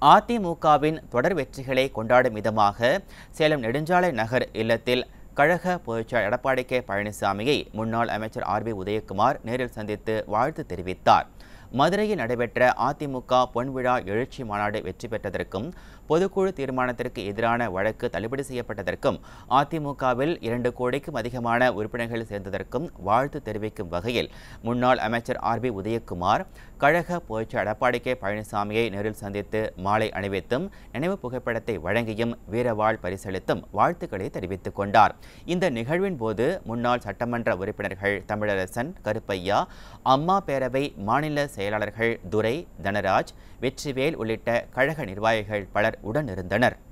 அதிமுகவின் தொடர் வெற்றிகளை கொண்டாடும் விதமாக சேலம் நெடுஞ்சாலை நகர் இல்லத்தில் கழக பொதுச்செயலர் எடப்பாடி கே பழனிசாமியை முன்னாள் அமைச்சர் ஆர் பி உதயகுமார் நேரில் சந்தித்து வாழ்த்து தெரிவித்தார் மதுரையில் நடைபெற்ற அதிமுக பொன்விழா எழுச்சி மாநாடு வெற்றி பெற்றதற்கும் பொதுக்குழு தீர்மானத்திற்கு எதிரான வழக்கு தள்ளுபடி செய்யப்பட்டதற்கும் அதிமுகவில் இரண்டு கோடிக்கும் அதிகமான உறுப்பினர்கள் சேர்ந்ததற்கும் வாழ்த்து தெரிவிக்கும் வகையில் முன்னாள் அமைச்சர் ஆர் பி உதயகுமார் கழக பொதுச்செயலர் எடப்பாடி கே பழனிசாமியை நேரில் சந்தித்து மாலை அணிவித்தும் நினைவு புகைப்படத்தை வழங்கியும் வீரவாள் பரிசளித்தும் வாழ்த்துக்களை தெரிவித்துக் கொண்டார் இந்த நிகழ்வின் போது முன்னாள் சட்டமன்ற உறுப்பினர்கள் தமிழரசன் கருப்பையா அம்மா பேரவை மாநில செயலாளர்கள் துரை தனராஜ் வெற்றிவேல் உள்ளிட்ட கழக நிர்வாகிகள் பலர் உடனிருந்தனர்